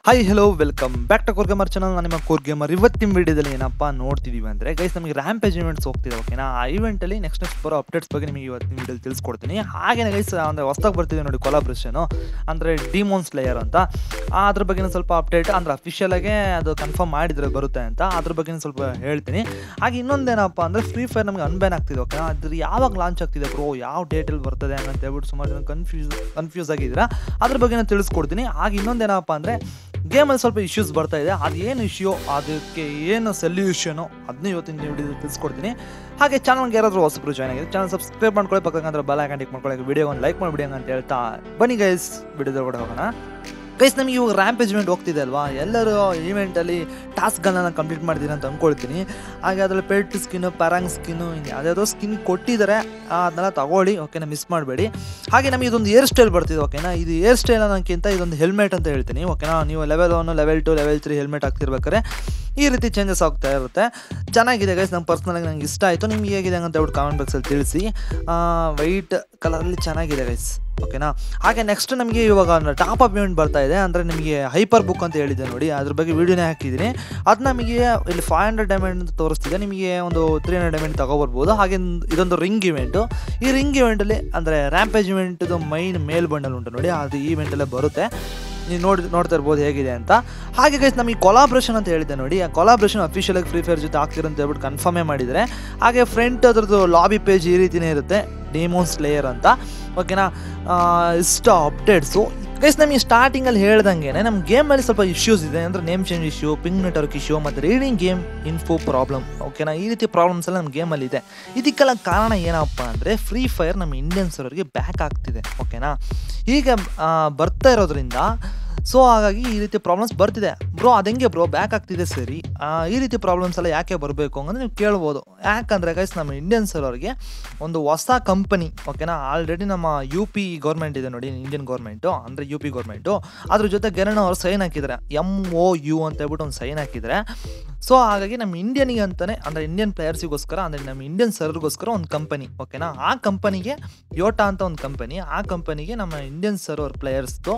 hi hello welcome back to core gamer channel ನಾನು ನಿಮ್ಮ core gamer ಇವತ್ತಿನ ವಿಡಿಯೋದಲ್ಲಿ ಏನಪ್ಪ ನೋಡ್ತಿದೀವಿ ಅಂದರೆ ಗೈಸ್ ನಮಗೆ ರ್ಯಾಂಪೇಜ್ ಇವೆಂಟ್ಸ್ ಹೋಗ್ತಿದೆ ಓಕೆನಾ ಆ ಇವೆಂಟಲ್ಲಿ ನೆಕ್ಸ್ಟ್ ನೆಕ್ಸ್ಟ್ ಬರೋ ಅಪ್ಡೇಟ್ಸ್ ಬಗ್ಗೆ ನಿಮಗೆ ಇವತ್ತಿನ ವಿಡಿಯೋದಲ್ಲಿ ತಿಳಿಸ್ಕೊಡ್ತೀನಿ ಹಾಗೇನೆ ಗೈಸ್ ಅಂದರೆ ಹೊಸ್ದಾಗಿ ಬರ್ತಿದೆ ನೋಡಿ ಕೊಲಾಬ್ರೇಷನು ಅಂದರೆ ಡಿಮೋನ್ಸ್ ಲೇಯರ್ ಅಂತ ಆ, ಅದ್ರ ಬಗ್ಗೆ ಸ್ವಲ್ಪ ಅಪ್ಡೇಟ್ ಅಂದರೆ ಅಫಿಷಿಯಲಾಗೆ ಅದು ಕನ್ಫರ್ಮ್ ಮಾಡಿದರೆ ಬರುತ್ತೆ ಅಂತ ಅದ್ರ ಬಗ್ಗೆ ಸ್ವಲ್ಪ ಹೇಳ್ತೀನಿ ಹಾಗೆ ಇನ್ನೊಂದೇನಪ್ಪ ಅಂದರೆ ಫ್ರೀ ಫೈರ್ ನಮಗೆ ಅನ್ಬ್ಯಾನ್ ಆಗ್ತಿದೆ ಓಕೆನಾ ಅದ್ರ ಯಾವಾಗ ಲಾಂಚ್ ಆಗ್ತಿದೆ ಬ್ರೋ ಯಾವ ಡೇಟಲ್ಲಿ ಬರ್ತದೆ ಅಂತ ಹೇಳ್ಬಿಟ್ಟು ಸುಮಾರು ಜನ ಕನ್ಫ್ಯೂಸ್ ಕನ್ಫ್ಯೂಸ್ ಆಗಿದ್ದೀರಾ ಅದ್ರ ಬಗ್ಗೆ ನಾನು ತಿಳಿಸ್ಕೊಡ್ತೀನಿ ಹಾಗೆ ಇನ್ನೊಂದೇನಪ್ಪ ಅಂದರೆ ಗೇಮಲ್ಲಿ ಸ್ವಲ್ಪ ಇಶ್ಯೂಸ್ ಬರ್ತಾ ಇದೆ ಅದು ಏನು ಇಶ್ಯೂ ಅದಕ್ಕೆ ಏನು ಸೊಲ್ಯೂಷನು ಅದನ್ನ ಇವತ್ತಿನ ವಿಡಿಯೋ ತಿಳಿಸ್ಕೊಡ್ತೀನಿ ಹಾಗೆ ಚಾನಲ್ಗೆ ಯಾರಾದರೂ ಹೊಸಬ್ರು ಜಾಯ್ನ್ ಆಗಿದೆ ಚಾನಲ್ ಸಬ್ಸ್ಕ್ರೈಬ್ ಮಾಡ್ಕೊಳ್ಳಿ ಪಕ್ಕಂದ್ರೆ ಬೆಲ್ ಐಕಾನ್ ಟಿಕ್ ಮಾಡ್ಕೊಳ್ಳಿ ವಿಡಿಯೋ ಒಂದು ಲೈಕ್ ಮಾಡಿಬಿಡಿ ಅಂತ ಹೇಳ್ತಾ ಬನ್ನಿ ಗೈಸ್ ವಿಡಿಯೋದ ಕೂಡ ಹೋಗೋಣ ಗೈಸ್ ನಮಗೆ ಇವಾಗ ರ್ಯಾಂಪೇಜ್ ಇವೆಂಟ್ ಹೋಗ್ತಿದೆ ಅಲ್ವಾ ಎಲ್ಲರೂ ಈವೆಂಟಲ್ಲಿ ಟಾಸ್ಕ್ಗಳನ್ನ ಕಂಪ್ಲೀಟ್ ಮಾಡಿದ್ದೀನಿ ಅಂತ ಅಂದ್ಕೊಳ್ತೀನಿ ಹಾಗೆ ಅದರಲ್ಲಿ ಪೆಟ್ ಸ್ಕಿನ್ನು ಪ್ಯಾರಾಂಗ್ ಸ್ಕಿನ್ನು ಹಿಂಗೆ ಯಾವುದ್ಯಾವುದೋ ಸ್ಕಿನ್ ಕೊಟ್ಟಿದ್ದಾರೆ ಆ, ಅದನ್ನೆಲ್ಲ ತಗೊಳ್ಳಿ ಓಕೆನಾ ಮಿಸ್ ಮಾಡಬೇಡಿ ಹಾಗೆ ನಮಗೆ ಇದೊಂದು ಏರ್ ಸ್ಟೈಲ್ ಬರ್ತಿದೆ ಓಕೆನಾ ಇದು ಏರ್ ಸ್ಟೈಲ್ ಅನ್ನೋಕ್ಕಿಂತ ಇದೊಂದು ಹೆಲ್ಮೆಟ್ ಅಂತ ಹೇಳ್ತೀನಿ ಓಕೆನಾ ನೀವು level one level two level three helmet ಹಾಕ್ತಿರ್ಬೇಕಾದ್ರೆ ಈ ರೀತಿ ಚೇಂಜಸ್ ಆಗ್ತಾ ಇರುತ್ತೆ ಚೆನ್ನಾಗಿದೆ ಗೈಸ್ ನಮ್ಮ ಪರ್ಸ್ನಲಾಗಿ ನಂಗೆ ಇಷ್ಟ ಆಯಿತು ನಿಮ್ಗೆ ಹೇಗಿದೆ ಅಂತ ಹೇಳ್ಬಿಟ್ಟು ಕಾಮೆಂಟ್ ಬಾಕ್ಸಲ್ಲಿ ತಿಳಿಸಿ ವೈಟ್ ಕಲರಲ್ಲಿ ಚೆನ್ನಾಗಿದೆ ಗೈಸ್ ಓಕೆನಾ ಹಾಗೆ ನೆಕ್ಸ್ಟ್ ನಮಗೆ ಇವಾಗ ಟಾಪ್ ಅಪ್ ಇವೆಂಟ್ ಬರ್ತಾ ಇದೆ ಅಂದರೆ ನಿಮಗೆ ಹೈಪರ್ ಬುಕ್ ಅಂತ ಹೇಳಿದೆ ನೋಡಿ ಅದ್ರ ಬಗ್ಗೆ ವೀಡಿಯೋನೇ ಹಾಕಿದ್ದೀನಿ ಅದು ನಮಗೆ ಇಲ್ಲಿ ಫೈವ್ ಹಂಡ್ರೆಡ್ ಡೈಮಂಡ್ ಅಂತ ತೋರಿಸ್ತಿದೆ ನಿಮಗೆ ಒಂದು ತ್ರೀ ಹಂಡ್ರೆಡ್ ಡೈಮಂಡ್ ತಗೋಬರ್ಬೋದು ಹಾಗೆ ಇದೊಂದು ರಿಂಗ್ ಇವೆಂಟು ಈ ರಿಂಗ್ ಇವೆಂಟಲ್ಲಿ ಅಂದರೆ ರ್ಯಾಂಪೇಜ್ ಇವೆಂಟ್ದು ಮೈನ್ ಮೇಲ್ ಬಂಡಲ್ ಉಂಟು ನೋಡಿ ಅದು ಈ ಇವೆಂಟಲ್ಲೇ ಬರುತ್ತೆ ನೀವು ನೋಡಿ ನೋಡ್ತಾ ಇರ್ಬೋದು ಹೇಗಿದೆ ಅಂತ ಹಾಗೆ ಗೈಸ್ ನಮಗೆ ಕೊಲಾಬ್ರೇಷನ್ ಅಂತ ಹೇಳಿದೆ ನೋಡಿ ಆ ಕೊಲಾಬ್ರೇಷನ್ ಅಫಿಷಿಯಲಾಗಿ ಫ್ರೀ ಫೈರ್ ಜೊತೆ ಆಗ್ತಿರೋ ಅಂತ ಹೇಳ್ಬಿಟ್ಟು ಕನ್ಫರ್ಮೇ ಮಾಡಿದರೆ ಹಾಗೆ ಫ್ರಂಟ್ ಅದ್ರದ್ದು ಲಾಬಿ ಪೇಜ್ ಈ ರೀತಿನೇ ಇರುತ್ತೆ ಡಿಮೋನ್ಸ್ ಲೇಯರ್ ಅಂತ ಓಕೆನಾ ಆ, ಇಷ್ಟು ಅಪ್ಡೇಟ್ಸು ಗೈಸ್ ನಮಗೆ ಸ್ಟಾರ್ಟಿಂಗಲ್ಲಿ ಹೇಳ್ದಂಗೆ ನಮ್ಮ ಗೇಮಲ್ಲಿ ಸ್ವಲ್ಪ ಇಶ್ಯೂಸ್ ಇದೆ ಅಂದರೆ name change issue ping network issue ಮತ್ತು ರೀಡಿಂಗ್ ಗೇಮ್ ಇನ್ಫೋ ಪ್ರಾಬ್ಲಮ್ ಓಕೆನಾ ಈ ರೀತಿ ಪ್ರಾಬ್ಲಮ್ಸ್ ಎಲ್ಲ ನಮ್ಮ ಗೇಮಲ್ಲಿ ಇದೆ ಇದಕ್ಕೆಲ್ಲ ಕಾರಣ ಏನಪ್ಪ ಅಂದರೆ ಫ್ರೀ ಫೈರ್ ನಮ್ಮ ಇಂಡಿಯನ್ ಸರ್ವರ್ಗೆ ಬ್ಯಾಕ್ ಆಗ್ತಿದೆ ಓಕೆನಾ ಈಗ ಆ, ಬರ್ತಾ ಇರೋದ್ರಿಂದ ಸೊ ಹಾಗಾಗಿ ಈ ರೀತಿ ಪ್ರಾಬ್ಲಮ್ಸ್ ಬರ್ತಿದೆ ಬ್ರೋ ಅದೆಂಗೆ ಬ್ರೋ ಬ್ಯಾಕ್ ಆಗ್ತಿದೆ ಸರಿ ಆ, ಈ ರೀತಿ ಪ್ರಾಬ್ಲಮ್ಸ್ ಎಲ್ಲ ಯಾಕೆ ಬರಬೇಕು ಅಂದರೆ ನೀವು ಕೇಳ್ಬೋದು ಯಾಕಂದರೆ ಗೈಸ್ ನಮ್ಮ ಇಂಡಿಯನ್ ಸರ್ವರ್ಗೆ ಒಂದು ಹೊಸ ಕಂಪನಿ ಓಕೆನಾ ಆಲ್ರೆಡಿ ನಮ್ಮ ಯು ಪಿ ಗೌರ್ಮೆಂಟ್ ಇದೆ ನೋಡಿ ಇಂಡಿಯನ್ ಗೌರ್ಮೆಂಟು ಅಂದರೆ ಯು ಪಿ ಗೌರ್ಮೆಂಟು ಅದ್ರ ಜೊತೆ ಗೆರಣ ಅವರು ಸೈನ್ ಹಾಕಿದ್ದಾರೆ ಎಮ್ ಒ ಯು ಅಂತ ಹೇಳ್ಬಿಟ್ಟು ಒಂದು ಸೈನ್ ಹಾಕಿದ್ದಾರೆ ಸೊ ಹಾಗಾಗಿ ನಮ್ಮ ಇಂಡಿಯನಿಗೆ ಅಂತಲೇ ಅಂದರೆ ಇಂಡಿಯನ್ ಪ್ಲೇಯರ್ಸಿಗೋಸ್ಕರ ಅಂದರೆ ನಮ್ಮ ಇಂಡಿಯನ್ ಸರ್ವರ್ಗೋಸ್ಕರ ಒಂದು ಕಂಪನಿ ಓಕೆನಾ ಆ ಕಂಪನಿಗೆ ಯೋಟಾ ಅಂತ ಒಂದು ಕಂಪನಿ ಆ ಕಂಪನಿಗೆ ನಮ್ಮ ಇಂಡಿಯನ್ ಸರ್ವರ್ ಪ್ಲೇಯರ್ಸ್ದು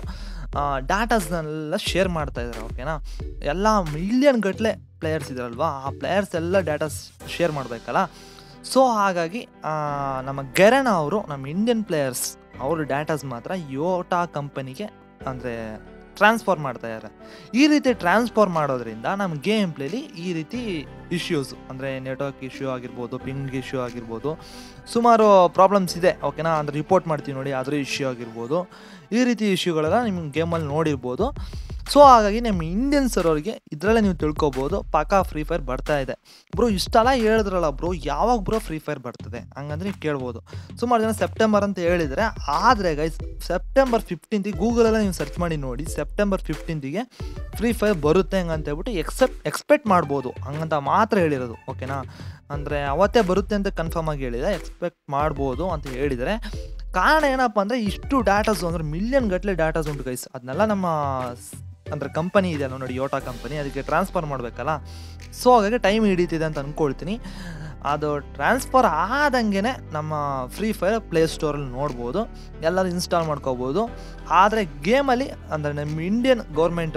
ಡಾಟಾಸ್ನೆಲ್ಲ ಶೇರ್ ಮಾಡ್ತಾ ಇದ್ದಾರೆ ಓಕೆನಾ ಎಲ್ಲ ಮಿಲಿಯನ್ ಗಟ್ಟಲೆ ಪ್ಲೇಯರ್ಸ್ ಇದ್ದಾರಲ್ವಾ ಆ ಪ್ಲೇಯರ್ಸ್ ಎಲ್ಲ ಡಾಟಾಸ್ ಶೇರ್ ಮಾಡಬೇಕಲ್ಲ ಸೊ ಹಾಗಾಗಿ ಆ, ನಮ್ಮ ಗೆರಣ ಅವರು ನಮ್ಮ ಇಂಡಿಯನ್ ಪ್ಲೇಯರ್ಸ್ ಅವ್ರ ಡಾಟಾಸ್ ಮಾತ್ರ ಯೋಟಾ ಕಂಪನಿಗೆ ಅಂದರೆ ಟ್ರಾನ್ಸ್ಫರ್ ಮಾಡ್ತಾ ಇದ್ದಾರೆ ಈ ರೀತಿ ಟ್ರಾನ್ಸ್ಫರ್ ಮಾಡೋದ್ರಿಂದ ನಮ್ಮ ಗೇಮ್ ಪ್ಲೇಲಿ ಈ ರೀತಿ ಇಶ್ಯೂಸ್ ಅಂದರೆ ನೆಟ್ವರ್ಕ್ ಇಶ್ಯೂ ಆಗಿರ್ಬೋದು ಪಿಂಗ್ ಇಶ್ಯೂ ಆಗಿರ್ಬೋದು ಸುಮಾರು ಪ್ರಾಬ್ಲಮ್ಸ್ ಇದೆ ಓಕೆನಾ ಅಂದರೆ ರಿಪೋರ್ಟ್ ಮಾಡ್ತೀವಿ ನೋಡಿ ಅದ್ರ ಇಶ್ಯೂ ಆಗಿರ್ಬೋದು ಈ ರೀತಿ ಇಶ್ಯೂಗಳೆಲ್ಲ ನಿಮ್ಮ ಗೇಮಲ್ಲಿ ನೋಡಿರ್ಬೋದು ಸೊ ಹಾಗಾಗಿ ನಮ್ಮ ಇಂಡಿಯನ್ ಸರ್ವರ್ಗೆ ಇದರಲ್ಲೇ ನೀವು ತಿಳ್ಕೊಬೋದು ಪಕ್ಕಾ ಫ್ರೀ ಫೈರ್ ಬರ್ತಾ ಇದೆ ಬ್ರೋ ಇಷ್ಟೆಲ್ಲ ಹೇಳಿದ್ರಲ್ಲ ಬ್ರೋ ಯಾವಾಗ ಬ್ರೋ ಫ್ರೀ ಫೈರ್ ಬರ್ತದೆ ಹಂಗಂದ್ರೆ ನೀವು ಕೇಳ್ಬೋದು ಸುಮಾರು ಜನ ಸೆಪ್ಟೆಂಬರ್ ಅಂತ ಹೇಳಿದರೆ ಆದರೆ ಗೈಸ್ ಸೆಪ್ಟೆಂಬರ್ ಫಿಫ್ಟೀನ್ತಿಗೆ ಗೂಗಲಲ್ಲೇ ನೀವು ಸರ್ಚ್ ಮಾಡಿ ನೋಡಿ ಸೆಪ್ಟೆಂಬರ್ ಫಿಫ್ಟೀನ್ತಿಗೆ ಫ್ರೀ ಫೈರ್ ಬರುತ್ತೆ ಹಂಗಂತ ಹೇಳ್ಬಿಟ್ಟು ಎಕ್ಸೆಪ್ಟ್ ಎಕ್ಸ್ಪೆಕ್ಟ್ ಮಾಡ್ಬೋದು ಹಂಗಂತ ಮಾತ್ರ ಹೇಳಿರೋದು ಓಕೆನಾ ಅಂದರೆ ಅವತ್ತೇ ಬರುತ್ತೆ ಅಂತ ಕನ್ಫರ್ಮ್ ಆಗಿ ಹೇಳಿದೆ ಎಕ್ಸ್ಪೆಕ್ಟ್ ಮಾಡ್ಬೋದು ಅಂತ ಹೇಳಿದರೆ ಕಾರಣ ಏನಪ್ಪ ಅಂದರೆ ಇಷ್ಟು ಡಾಟಾಸು ಅಂದರೆ ಮಿಲಿಯನ್ ಗಟ್ಟಲೆ ಡಾಟಾಸ್ ಉಂಟು ಗೈಸ್ ಅದನ್ನೆಲ್ಲ ನಮ್ಮ ಸ್- ಅಂದರೆ ಕಂಪನಿ ಇದೆ ಅಲ್ಲ ನೋಡಿ ಯೋಟಾ ಕಂಪನಿ ಅದಕ್ಕೆ ಟ್ರಾನ್ಸ್ಫರ್ ಮಾಡಬೇಕಲ್ಲ ಸೊ ಹಾಗಾಗಿ ಟೈಮ್ ಹಿಡಿತಿದೆ ಅಂತ ಅಂದ್ಕೊಳ್ತೀನಿ ಅದು ಟ್ರಾನ್ಸ್ಫರ್ ಆದಂಗೆ ನಮ್ಮ ಫ್ರೀ ಫೈರ್ ಪ್ಲೇ ಸ್ಟೋರಲ್ಲಿ ನೋಡ್ಬೋದು ಎಲ್ಲರೂ ಇನ್ಸ್ಟಾಲ್ ಮಾಡ್ಕೋಬೋದು ಆದರೆ ಗೇಮಲ್ಲಿ ಅಂದರೆ ನಮ್ಮ Indian government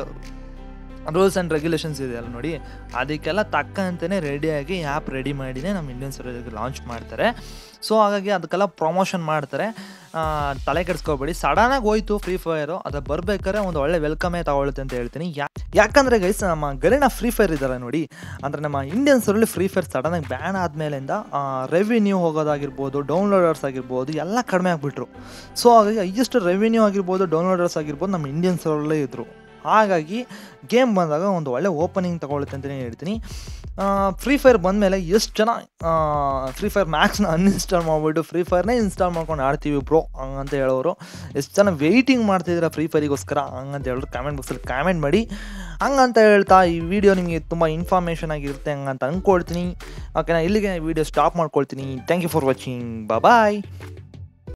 rules and regulations ಇದೆ ಅಲ್ಲ ನೋಡಿ ಅದಕ್ಕೆಲ್ಲ ತಕ್ಕಂತೆಯೇ ರೆಡಿಯಾಗಿ ಆ್ಯಪ್ ರೆಡಿ ಮಾಡಿನೇ ನಮ್ಮ ಇಂಡಿಯನ್ ಸರ್ವರ್ಗೆ ಲಾಂಚ್ ಮಾಡ್ತಾರೆ ಸೊ ಹಾಗಾಗಿ ಅದಕ್ಕೆಲ್ಲ ಪ್ರಮೋಷನ್ ಮಾಡ್ತಾರೆ ಆ, ತಲೆ ಕೆಡಿಸ್ಕೋಬೇಡಿ ಸಡನ್ನಾಗಿ ಹೋಯ್ತು ಫ್ರೀ ಫೈರು ಅದು ಬರ್ಬೇಕಾದ್ರೆ ಒಂದು ಒಳ್ಳೆ ವೆಲ್ಕಮೇ ತಗೊಳುತ್ತೆ ಅಂತ ಹೇಳ್ತೀನಿ ಯಾ ಯಾಕಂದರೆ ಗೈಸ್ ನಮ್ಮ ಗರಿನ ಫ್ರೀ ಫೈರ್ ಇದ್ದಾರೆ ನೋಡಿ ಅಂದರೆ ನಮ್ಮ ಇಂಡಿಯನ್ ಸರ್ವಲ್ಲಿ ಫ್ರೀ ಫೈರ್ ಸಡನ್ನಾಗಿ ಬ್ಯಾನ್ ಆದಮೇಲಿಂದ ರೆವಿನ್ಯೂ ಹೋಗೋದಾಗಿರ್ಬೋದು ಡೌನ್ಲೋಡರ್ಸ್ ಆಗಿರ್ಬೋದು ಎಲ್ಲ ಕಡಿಮೆ ಆಗಿಬಿಟ್ರು ಸೊ ಹಾಗಾಗಿ ಹೈಯೆಸ್ಟ್ ರೆವಿನ್ಯೂ ಆಗಿರ್ಬೋದು ಡೌನ್ಲೋಡರ್ಸ್ ಆಗಿರ್ಬೋದು ನಮ್ಮ ಇಂಡಿಯನ್ ಸರ್ವಲ್ಲೇ ಇದ್ದರು ಹಾಗಾಗಿ ಗೇಮ್ ಬಂದಾಗ ಒಂದು ಒಳ್ಳೆ ಓಪನಿಂಗ್ ತಗೊಳುತ್ತೆ ಅಂತಲೇ ಹೇಳ್ತೀನಿ ಫ್ರೀ ಫೈರ್ ಬಂದಮೇಲೆ ಎಷ್ಟು ಜನ ಫ್ರೀ ಫೈರ್ ಮ್ಯಾಕ್ಸ್ನ ಅನ್ಇನ್ಸ್ಟಾಲ್ ಮಾಡಿಬಿಟ್ಟು ಫ್ರೀ ಫೈರ್ನೇ ಇನ್ಸ್ಟಾಲ್ ಮಾಡ್ಕೊಂಡು ಆಡ್ತೀವಿ ಬ್ರೋ ಹಂಗಂತ ಹೇಳೋರು ಎಷ್ಟು ಜನ ವೆಯ್ಟಿಂಗ್ ಮಾಡ್ತಿದ್ದೀರಾ ಫ್ರೀ ಫೈರಿಗೋಸ್ಕರ ಹಂಗಂತ ಹೇಳೋರು ಕಾಮೆಂಟ್ ಬಾಕ್ಸಲ್ಲಿ ಕಾಮೆಂಟ್ ಮಾಡಿ ಹಂಗಂತ ಹೇಳ್ತಾ ಈ ವಿಡಿಯೋ ನಿಮಗೆ ತುಂಬ ಇನ್ಫಾರ್ಮೇಷನ್ ಆಗಿರುತ್ತೆ ಹಂಗಂತ ಅಂದ್ಕೊಳ್ತೀನಿ ಓಕೆನಾ ಇಲ್ಲಿಗೆ ವಿಡಿಯೋ ಸ್ಟಾಪ್ ಮಾಡ್ಕೊಳ್ತೀನಿ thank you for watching bye